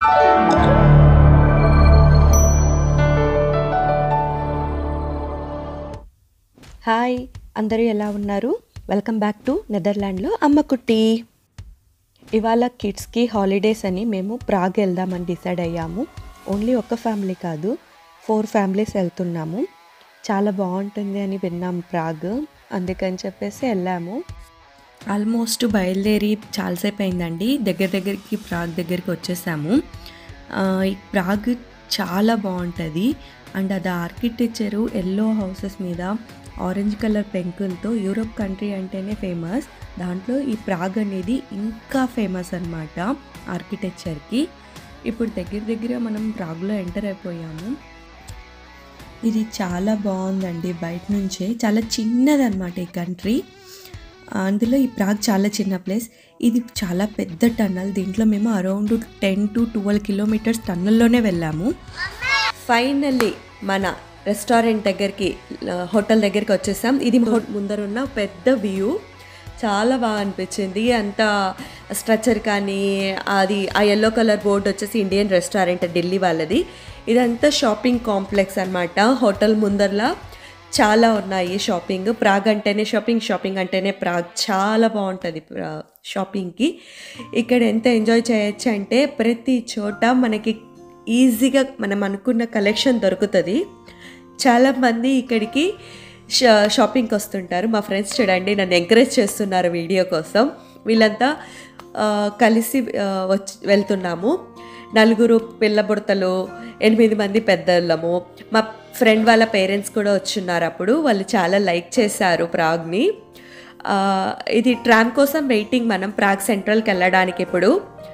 hi అందరూ ఎలా ఉన్నారు వెల్కమ్ బ్యాక్ టు నెదర్లాండ్లో అమ్మకుట్టి ఇవాళ కిడ్స్కి హాలిడేస్ అని మేము ప్రాగ్ వెళ్దామని డిసైడ్ అయ్యాము ఓన్లీ ఒక ఫ్యామిలీ కాదు ఫోర్ ఫ్యామిలీస్ వెళ్తున్నాము చాలా బాగుంటుంది అని విన్నాం ప్రాగ్ అందుకని చెప్పేసి వెళ్ళాము ఆల్మోస్ట్ బయలుదేరి చాలాసేపు అయిందండి దగ్గర దగ్గరికి ప్రాగ్ దగ్గరికి వచ్చేసాము ఆ, ఈ ప్రాగ్ చాలా బాగుంటుంది అండ్ అది ఆర్కిటెక్చరు ఎల్లో హౌసెస్ మీద ఆరెంజ్ కలర్ పెంకులతో యూరోప్ కంట్రీ అంటేనే ఫేమస్ దాంట్లో ఈ ప్రాగ్ అనేది ఇంకా ఫేమస్ అనమాట ఆర్కిటెక్చర్కి ఇప్పుడు దగ్గర దగ్గర మనం ప్రాగ్లో ఎంటర్ అయిపోయాము ఇది చాలా బాగుందండి బయట నుంచే చాలా చిన్నదన్నమాట ఈ కంట్రీ అందులో ఈ ప్రాగ్ చాలా చిన్న ప్లేస్ ఇది చాలా పెద్ద టన్నల్ దీంట్లో మేము around ten to twelve kilometres టన్నల్లోనే వెళ్ళాము ఫైనల్లీ మన రెస్టారెంట్ దగ్గరికి హోటల్ దగ్గరికి వచ్చేసాం ఇది హో- ముందరున్న పెద్ద వ్యూ చాలా బాగా అనిపించింది అంత స్ట్రక్చర్ కానీ అది ఆ ఎల్లో కలర్ బోర్డు వచ్చేసి ఇండియన్ రెస్టారెంట్ ఢిల్లీ వాళ్ళది ఇదంతా షాపింగ్ కాంప్లెక్స్ అన్నమాట హోటల్ ముందరలా చాలా ఉన్నాయి షాపింగ్ ప్రాగ్ అంటేనే షాపింగ్ షాపింగ్ అంటేనే ప్రాగ్ చాలా బాగుంటుంది ప్రా- షాపింగ్కి ఇక్కడ ఎంత ఎంజాయ్ చేయొచ్చు అంటే ప్రతి చోట మనకి ఈజీగా మనం అనుకున్న కలెక్షన్ దొరుకుతుంది చాలామంది ఇక్కడికి షా- షాపింగ్కి వస్తుంటారు మా ఫ్రెండ్స్ చూడండి నన్ను ఎంకరేజ్ చేస్తున్నారు వీడియో కోసం వీళ్ళంతా ఆ, కలిసి ఆ, వచ్చి వెళ్తున్నాము నలుగురు పిల్ల బుడతలు ఎనిమిది మంది పెద్దలము మా ఫ్రెండ్ వాళ్ళ పేరెంట్స్ కూడా వచ్చున్నారు అప్పుడు వాళ్ళు చాలా లైక్ చేశారు ప్రాగ్ని ఆ, ఇది ట్రామ్ కోసం వెయిటింగ్ మనం ప్రాగ్ సెంట్రల్కి వెళ్ళడానికి ఇప్పుడు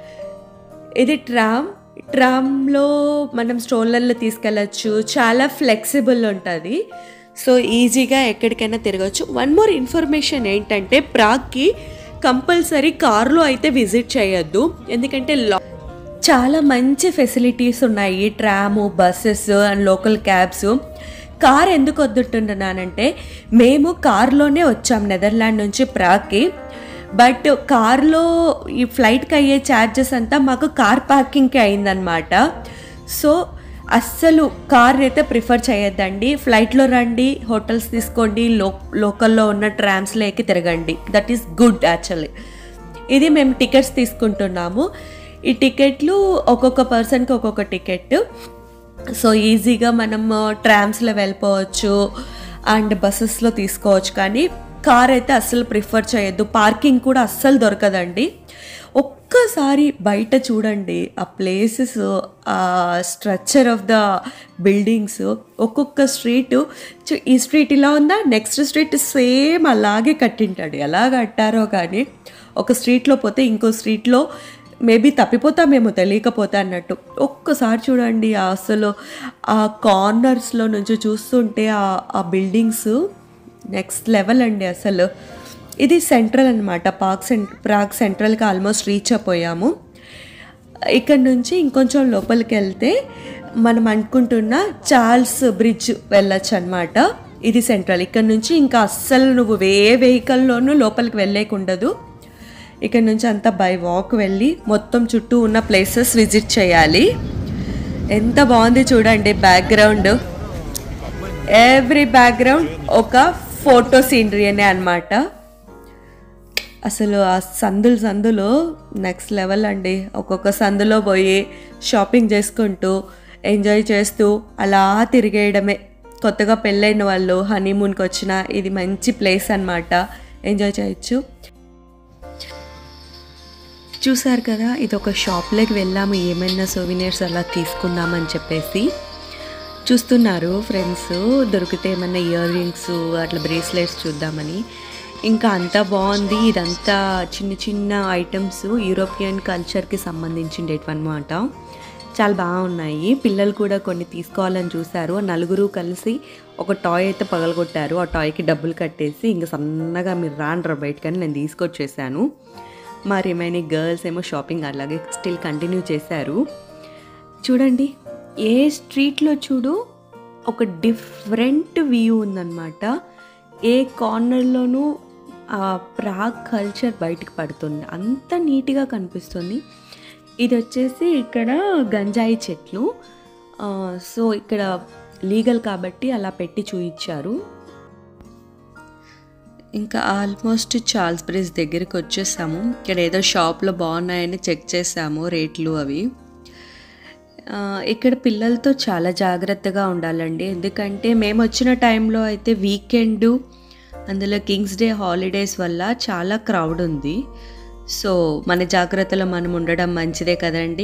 ఇది ట్రామ్ ట్రామ్లో మనం స్టోన్లలో తీసుకెళ్ళచ్చు చాలా ఫ్లెక్సిబుల్ ఉంటుంది సో ఈజీగా ఎక్కడికైనా తిరగచ్చు వన్ మోర్ ఇన్ఫర్మేషన్ ఏంటంటే ప్రాగ్కి కంపల్సరీ కార్లో అయితే విజిట్ చేయొద్దు ఎందుకంటే లా- చాలా మంచి ఫెసిలిటీస్ ఉన్నాయి tram buses and local cabs car ఎందుకు వద్దుంటున్నానంటే మేము కార్లోనే వచ్చాం నెదర్లాండ్ నుంచి ప్రాగ్కి బట్ కార్లో ఈ ఫ్లైట్కి అయ్యే ఛార్జెస్ అంతా మాకు కార్ పార్కింగ్కి అయిందనమాట సో అస్సలు కార్ అయితే ప్రిఫర్ చేయొద్దండి ఫ్లైట్లో రండి హోటల్స్ తీసుకోండి లో లోకల్లో ఉన్న ట్రామ్స్లో ఎక్కి తిరగండి దట్ ఈస్ గుడ్ యాక్చువల్లీ ఇది మేము టికెట్స్ తీసుకుంటున్నాము ఈ టికెట్లు ఒక్కొక్క పర్సన్కి ఒక్కొక్క టికెట్ సో ఈజీగా మనం ట్రామ్స్లో వెళ్ళిపోవచ్చు అండ్ బస్సెస్లో తీసుకోవచ్చు కానీ కార్ అయితే అస్సలు ప్రిఫర్ చేయొద్దు పార్కింగ్ కూడా అస్సలు దొరకదండి ఒక్కసారి బయట చూడండి ఆ ప్లేసెస్ ఆ స్ట్రక్చర్ ఆఫ్ ద బిల్డింగ్స్ ఒక్కొక్క స్ట్రీట్ ఈ స్ట్రీట్ ఇలా ఉందా నెక్స్ట్ స్ట్రీట్ సేమ్ అలాగే కట్టింటాడు ఎలా కట్టారో కానీ ఒక స్ట్రీట్లో పోతే ఇంకో స్ట్రీట్లో మేబీ తప్పిపోతామేమో తెలియకపోతే అన్నట్టు ఒక్కసారి చూడండి ఆ అసలు ఆ కార్నర్స్లో నుంచి చూస్తుంటే ఆ ఆ బిల్డింగ్స్ నెక్స్ట్ లెవెల్ అండి అసలు ఇది సెంట్రల్ అనమాట పార్క్ సెంట్ ప్రాగ్ సెంట్రల్కి ఆల్మోస్ట్ రీచ్ అయిపోయాము ఇక్కడ నుంచి ఇంకొంచెం లోపలికి వెళ్తే మనం అనుకుంటున్న చార్ల్స్ బ్రిడ్జ్ వెళ్ళొచ్చు అనమాట ఇది సెంట్రల్ ఇక్కడ నుంచి ఇంకా అస్సలు నువ్వు ఏ వెహికల్లోనూ లోపలికి వెళ్ళేకుండదు ఇక్కడ నుంచి అంతా బై వాక్ వెళ్ళి మొత్తం చుట్టూ ఉన్న ప్లేసెస్ విజిట్ చేయాలి ఎంత బాగుంది చూడండి బ్యాక్గ్రౌండ్ ఎవ్రీ బ్యాక్గ్రౌండ్ ఒక ఫోటో సీనరీ అనే అనమాట అసలు ఆ సందులు సందులో నెక్స్ట్ లెవెల్ అండి ఒక్కొక్క సందులో పోయి షాపింగ్ చేసుకుంటూ ఎంజాయ్ చేస్తూ అలా తిరిగేయడమే కొత్తగా పెళ్ళైన వాళ్ళు హనీమూన్కి వచ్చిన ఇది మంచి ప్లేస్ అన్నమాట ఎంజాయ్ చేయొచ్చు చూసారు కదా ఇది ఒక షాప్లోకి వెళ్ళాము ఏమైనా సోవినియర్స్ అలా తీసుకుందామని చెప్పేసి చూస్తున్నారు ఫ్రెండ్స్ దొరికితే ఏమైనా ఇయర్ రింగ్స్ అట్లా బ్రేస్లెట్స్ చూద్దామని ఇంకా అంతా బాగుంది ఇదంతా చిన్న చిన్న ఐటమ్స్ యూరోపియన్ కల్చర్కి సంబంధించిండేటన్నమాట చాలా బాగున్నాయి పిల్లలు కూడా కొన్ని తీసుకోవాలని చూశారు ఆ నలుగురు కలిసి ఒక టాయ్ అయితే పగలగొట్టారు ఆ టాయ్కి డబ్బులు కట్టేసి ఇంకా సన్నగా మీరు రాండ్రా బయటకని నేను తీసుకొచ్చేసాను మా రిమైనింగ్ గర్ల్స్ ఏమో షాపింగ్ అలాగే స్టిల్ కంటిన్యూ చేశారు చూడండి ఏ స్ట్రీట్లో చూడు ఒక డిఫరెంట్ వ్యూ ఉందన్నమాట ఏ కార్నర్లోనూ ఆ ప్రాగ్ కల్చర్ బయటకు పడుతుంది అంత నీట్గా కనిపిస్తుంది ఇది వచ్చేసి ఇక్కడ గంజాయి చెట్లు ఆ, సో ఇక్కడ లీగల్ కాబట్టి అలా పెట్టి చూయించారు ఇంకా ఆల్మోస్ట్ చార్ల్స్ బ్రిడ్జ్ దగ్గరికి వచ్చేసాము ఇక్కడ ఏదో షాప్లో బాగున్నాయని చెక్ చేసాము రేట్లు అవి ఆ, ఇక్కడ పిల్లలతో చాలా జాగ్రత్తగా ఉండాలండి ఎందుకంటే మేము వచ్చిన టైంలో అయితే వీకెండ్ అందులో కింగ్స్ డే హాలిడేస్ వల్ల చాలా క్రౌడ్ ఉంది సో మన జాగ్రత్తలో మనం ఉండడం మంచిదే కదండి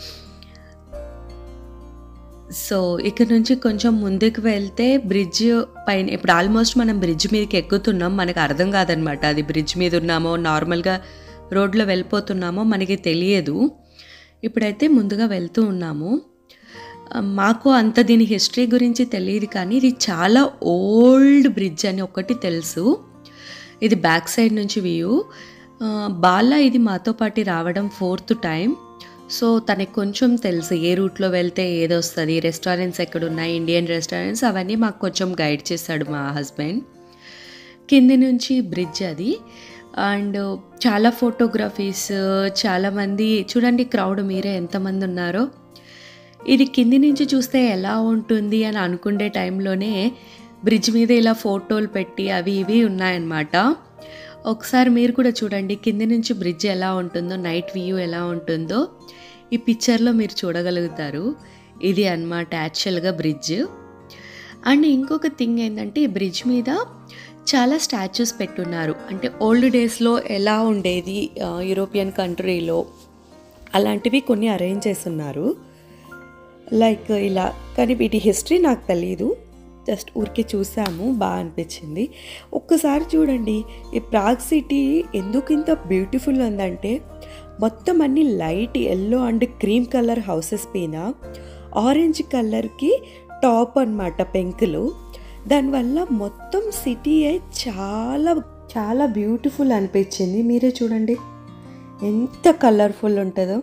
సో ఇక్కడ నుంచి కొంచెం ముందుకు వెళ్తే బ్రిడ్జ్ పైన ఇప్పుడు ఆల్మోస్ట్ మనం బ్రిడ్జ్ మీదకి ఎక్కుతున్నాం మనకు అర్థం కాదనమాట అది బ్రిడ్జ్ మీద ఉన్నామో నార్మల్గా రోడ్లో వెళ్ళిపోతున్నామో మనకి తెలియదు ఇప్పుడైతే ముందుగా వెళ్తూ ఉన్నాము ఆ, మాకు అంత దీని హిస్టరీ గురించి తెలియదు కానీ ఇది చాలా ఓల్డ్ బ్రిడ్జ్ అని ఒకటి తెలుసు ఇది బ్యాక్ సైడ్ నుంచి వ్యూ బాలా ఇది మాతో పాటు రావడం ఫోర్త్ టైం సో తనకి కొంచెం తెలుసు ఏ రూట్లో వెళ్తే ఏది వస్తుంది రెస్టారెంట్స్ ఎక్కడున్నాయి ఇండియన్ రెస్టారెంట్స్ అవన్నీ మాకు కొంచెం గైడ్ చేశాడు మా హస్బెండ్ కింది నుంచి బ్రిడ్జ్ అది అండ్ చాలా ఫోటోగ్రఫీస్ చాలామంది చూడండి క్రౌడ్ మీరే ఎంతమంది ఉన్నారో ఇది కింది నుంచి చూస్తే ఎలా ఉంటుంది అని అనుకునే టైంలోనే బ్రిడ్జ్ మీద ఇలా ఫోటోలు పెట్టి అవి ఇవి ఉన్నాయన్నమాట ఒకసారి మీరు కూడా చూడండి కింది నుంచి బ్రిడ్జ్ ఎలా ఉంటుందో నైట్ వ్యూ ఎలా ఉంటుందో ఈ పిక్చర్లో మీరు చూడగలుగుతారు ఇది అన్నమాట యాక్చువల్గా బ్రిడ్జ్ అండ్ ఇంకొక థింగ్ ఏంటంటే ఈ బ్రిడ్జ్ మీద చాలా స్టాచ్యూస్ పెట్టున్నారు అంటే ఓల్డ్ డేస్లో ఎలా ఉండేది ఆ, యూరోపియన్ కంట్రీలో అలాంటివి కొన్ని అరేంజ్ చేస్తున్నారు లైక్ ఇలా కానీ వీటి హిస్టరీ నాకు తెలియదు జస్ట్ ఊరికే చూసాము బాగా అనిపించింది ఒక్కసారి చూడండి ఈ ప్రాగ్ సిటీ ఎందుకు ఇంత బ్యూటిఫుల్ ఉందంటే మొత్తం అన్ని light yellow and cream colour houses పైన ఆరెంజ్ కలర్కి టాప్ అన్నమాట పెంకులు దానివల్ల మొత్తం సిటీ చాలా చాలా బ్యూటిఫుల్ అనిపించింది మీరే చూడండి ఎంత కలర్ఫుల్ ఉంటుందో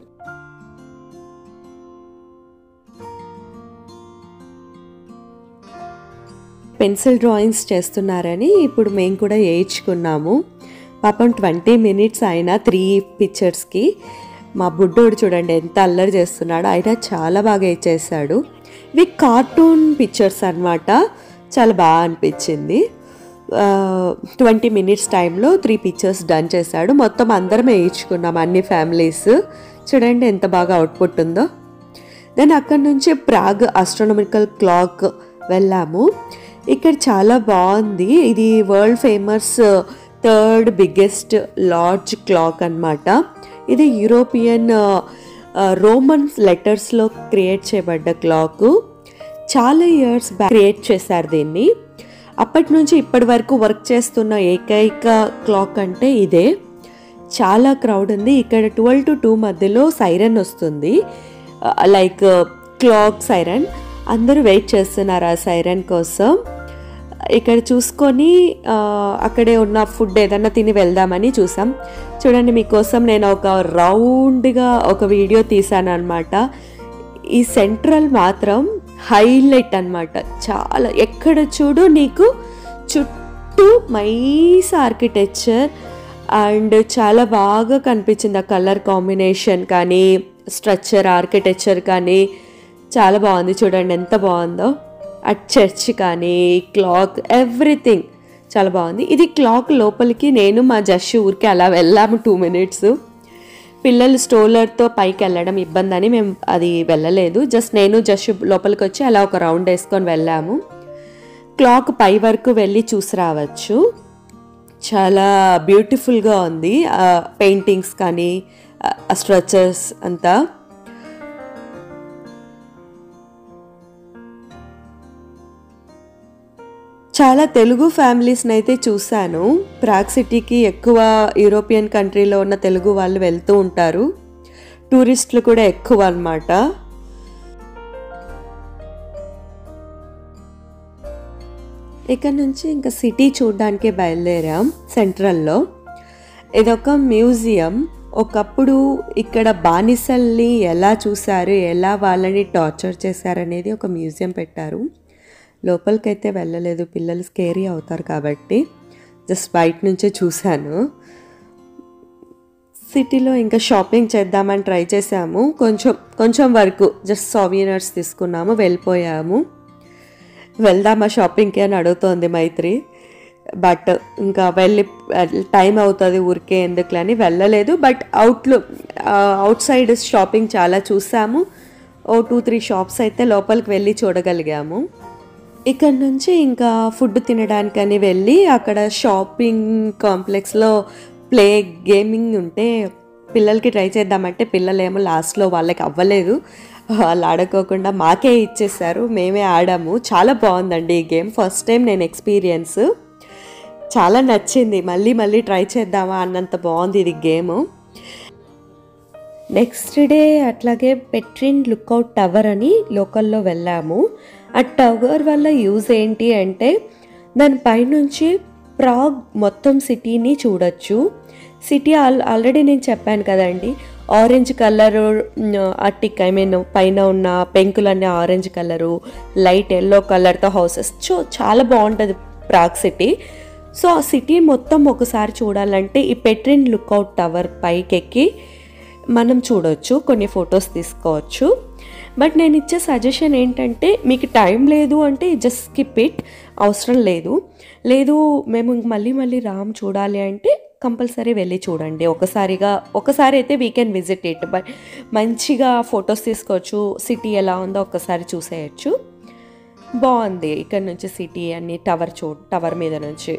పెన్సిల్ డ్రాయింగ్స్ చేస్తున్నారని ఇప్పుడు మేము కూడా వేయించుకున్నాము పాపం ట్వంటీ మినిట్స్ అయినా త్రీ పిక్చర్స్కి మా బుడ్డోడు చూడండి ఎంత అల్లరి చేస్తున్నాడో అయినా చాలా బాగా వేయించేసాడు ఇవి కార్టూన్ పిక్చర్స్ అన్నమాట చాలా బాగా అనిపించింది ట్వంటీ మినిట్స్ టైంలో త్రీ పిక్చర్స్ డన్ చేశాడు మొత్తం అందరం వేయించుకున్నాం అన్ని ఫ్యామిలీస్ చూడండి ఎంత బాగా అవుట్పుట్ ఉందో దెన్ అక్కడ నుంచి ప్రాగ్ ఆస్ట్రానమికల్ క్లాక్ వెళ్ళాము ఇక్కడ చాలా బాగుంది ఇది world famous third biggest large clock అన్నమాట ఇది యూరోపియన్ రోమన్ లెటర్స్లో క్రియేట్ చేయబడ్డ క్లాక్ చాలా ఇయర్స్ బ్యాక్ క్రియేట్ చేశారు దీన్ని అప్పటి నుంచి ఇప్పటి వరకు వర్క్ చేస్తున్న ఏకైక క్లాక్ అంటే ఇదే చాలా క్రౌడ్ ఉంది ఇక్కడ ట్వెల్వ్ టు టూ మధ్యలో సైరన్ వస్తుంది లైక్ క్లాక్ సైరన్ అందరూ వెయిట్ చేస్తున్నారు ఆ సైరన్ కోసం ఇక్కడ చూసుకొని ఆ, అక్కడే ఉన్న ఫుడ్ ఏదన్నా తిని వెళ్దామని చూసాం చూడండి మీకోసం నేను ఒక రౌండ్గా ఒక వీడియో తీసాను అనమాట ఈ సెంట్రల్ మాత్రం హైలైట్ అన్నమాట చాలా ఎక్కడ చూడు నీకు చుట్టూ మైస్ ఆర్కిటెక్చర్ అండ్ చాలా బాగా కనిపించింది ఆ కలర్ కాంబినేషన్ కానీ స్ట్రక్చర్ ఆర్కిటెక్చర్ కానీ చాలా బాగుంది చూడండి ఎంత బాగుందో ఆ చర్చ్ కానీ క్లాక్ ఎవ్రీథింగ్ చాలా బాగుంది ఇది క్లాక్ లోపలికి నేను మా జష్ ఊరికి అలా వెళ్ళాము టూ మినిట్స్ పిల్లలు స్టోలర్తో పైకి వెళ్ళడం ఇబ్బంది అని మేము అది వెళ్ళలేదు జస్ట్ నేను జష్ లోపలికి వచ్చి అలా ఒక రౌండ్ వేసుకొని వెళ్ళాము క్లాక్ పై వరకు వెళ్ళి చూసి రావచ్చు చాలా బ్యూటిఫుల్గా ఉంది పెయింటింగ్స్ కానీ ఆ స్ట్రక్చర్స్ అంతా చాలా తెలుగు ఫ్యామిలీస్ని అయితే చూశాను ప్రాగ్ సిటీకి ఎక్కువ యూరోపియన్ కంట్రీలో ఉన్న తెలుగు వాళ్ళు వెళ్తూ ఉంటారు టూరిస్టులు కూడా ఎక్కువ అన్నమాట ఇక్కడ నుంచి ఇంకా సిటీ చూడడానికి బయలుదేరాం సెంట్రల్లో ఇదొక మ్యూజియం ఒకప్పుడు ఇక్కడ బానిసల్ని ఎలా చూశారు ఎలా వాళ్ళని టార్చర్ చేశారనేది ఒక మ్యూజియం పెట్టారు లోపలికైతే వెళ్ళలేదు పిల్లలు స్కేరీ అవుతారు కాబట్టి జస్ట్ బయట నుంచే చూశాను సిటీలో ఇంకా షాపింగ్ చేద్దామని ట్రై చేసాము కొంచెం కొంచెం వరకు జస్ట్ సోవీనర్స్ తీసుకున్నాము వెళ్ళిపోయాము వెళ్దామా షాపింగ్కి అని అడుగుతోంది మైత్రి బట్ ఇంకా వెళ్ళి టైం అవుతుంది ఊరికే ఎందుకులని వెళ్ళలేదు బట్ అవుట్లో అవుట్ సైడ్ షాపింగ్ చాలా చూసాము ఓ టూ త్రీ షాప్స్ అయితే లోపలికి వెళ్ళి చూడగలిగాము ఇక్కడ నుంచి ఇంకా ఫుడ్ తినడానికని వెళ్ళి అక్కడ షాపింగ్ కాంప్లెక్స్లో ప్లే గేమింగ్ ఉంటే పిల్లలకి ట్రై చేద్దామంటే పిల్లలేమో లాస్ట్లో వాళ్ళకి అవ్వలేదు వాళ్ళు ఆడుకోకుండా మాకే ఇచ్చేసారు మేమే ఆడాము చాలా బాగుందండి ఈ గేమ్ ఫస్ట్ టైం నేను ఎక్స్పీరియన్స్ చాలా నచ్చింది మళ్ళీ మళ్ళీ ట్రై చేద్దామా అన్నంత బాగుంది ఇది గేమ్ నెక్స్ట్ డే అట్లాగే పెట్రిన్ లుక్అవుట్ టవర్ అని లోకల్లో వెళ్ళాము ఆ టవర్ వల్ల యూజ్ ఏంటి అంటే దాని పైనుంచి ప్రాగ్ మొత్తం సిటీని చూడొచ్చు సిటీ ఆల్ ఆల్రెడీ నేను చెప్పాను కదండి orange colour attic I mean పైన ఉన్న పెంకులన్నీ ఆరెంజ్ కలరు లైట్ ఎల్లో కలర్తో హౌసెస్ చో చాలా బాగుంటుంది ప్రాగ్ సిటీ సో ఆ సిటీ మొత్తం ఒకసారి చూడాలంటే ఈ పెట్రిన్ లుక్అవుట్ టవర్ పైకి ఎక్కి మనం చూడొచ్చు కొన్ని ఫొటోస్ తీసుకోవచ్చు బట్ నేను ఇచ్చే సజెషన్ ఏంటంటే మీకు టైం లేదు అంటే జస్ట్ స్కిప్ ఇట్ అవసరం లేదు లేదు మేము ఇంక మళ్ళీ మళ్ళీ రామ్ చూడాలి అంటే కంపల్సరీ వెళ్ళి చూడండి ఒకసారిగా ఒకసారి అయితే we can visit it but మంచిగా ఫొటోస్ తీసుకోవచ్చు సిటీ ఎలా ఉందో ఒక్కసారి చూసేయచ్చు బాగుంది ఇక్కడ నుంచి సిటీ అన్ని టవర్ చూ టవర్ మీద నుంచి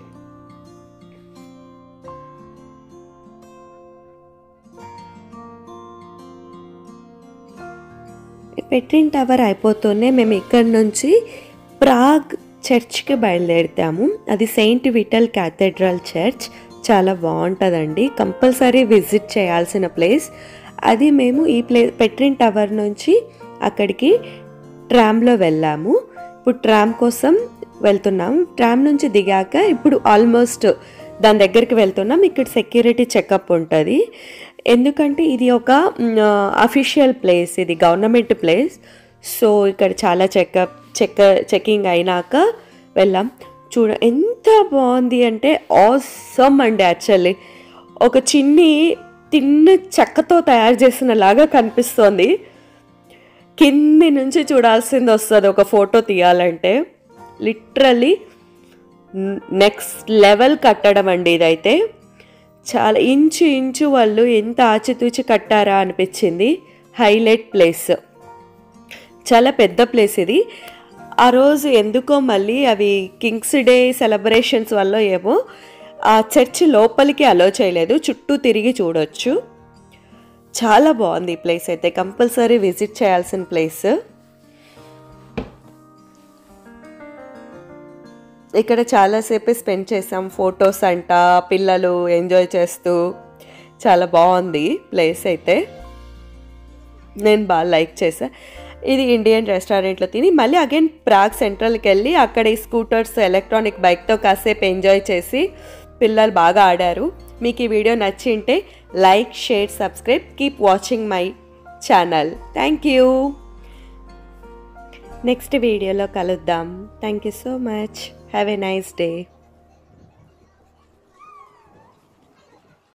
పెట్రిన్ టవర్ అయిపోతూనే మేము ఇక్కడ నుంచి ప్రాగ్ చర్చ్కి బయలుదేరుతాము అది సెయింట్ విటల్ క్యాథెడ్రల్ చర్చ్ చాలా బాగుంటుందండి కంపల్సరీ విజిట్ చేయాల్సిన ప్లేస్ అది మేము ఈ ప్లే పెట్రిన్ టవర్ నుంచి అక్కడికి ట్రామ్లో వెళ్ళాము ఇప్పుడు ట్రామ్ కోసం వెళ్తున్నాం ట్రామ్ నుంచి దిగాక ఇప్పుడు ఆల్మోస్ట్ దాని దగ్గరికి వెళ్తున్నాం ఇక్కడ సెక్యూరిటీ చెకప్ ఉంటుంది ఎందుకంటే ఇది ఒక అఫీషియల్ ప్లేస్ ఇది గవర్నమెంట్ ప్లేస్ సో ఇక్కడ చాలా చెకప్ చెక్ చెకింగ్ అయినాక వెళ్ళాం చూడ ఎంత బాగుంది అంటే ఆసమ్ అండి యాక్చువల్లీ ఒక చిన్ని తిన్న చెక్కతో తయారు చేసిన లాగా కనిపిస్తోంది కింది నుంచి చూడాల్సింది వస్తుంది ఒక ఫోటో తీయాలంటే లిటరల్లీ నెక్స్ట్ లెవెల్ కట్టడం అండి ఇదైతే చాలా ఇంచు ఇంచు వాళ్ళు ఎంత ఆచితూచి కట్టారా అనిపించింది హైలైట్ ప్లేస్ చాలా పెద్ద ప్లేస్ ఇది ఆ రోజు ఎందుకో మళ్ళీ అవి కింగ్స్ డే సెలబ్రేషన్స్ వల్ల ఏమో ఆ చర్చ్ లోపలికి అలో చేయలేదు చుట్టూ తిరిగి చూడొచ్చు చాలా బాగుంది ఈ ప్లేస్ అయితే కంపల్సరీ విజిట్ చేయాల్సిన ప్లేస్ ఇక్కడ చాలాసేపు స్పెండ్ చేసాం ఫొటోస్ అంట పిల్లలు ఎంజాయ్ చేస్తూ చాలా బాగుంది ప్లేస్ అయితే నేను బాగా లైక్ చేసా ఇది ఇండియన్ రెస్టారెంట్లో తిని మళ్ళీ అగైన్ ప్రాగ్ సెంట్రల్కి వెళ్ళి అక్కడ ఈ స్కూటర్స్ ఎలక్ట్రానిక్ బైక్తో కాసేపు ఎంజాయ్ చేసి పిల్లలు బాగా ఆడారు మీకు ఈ వీడియో నచ్చింటే like share subscribe keep watching my channel thank you next వీడియోలో కలుద్దాం thank you so much have a nice day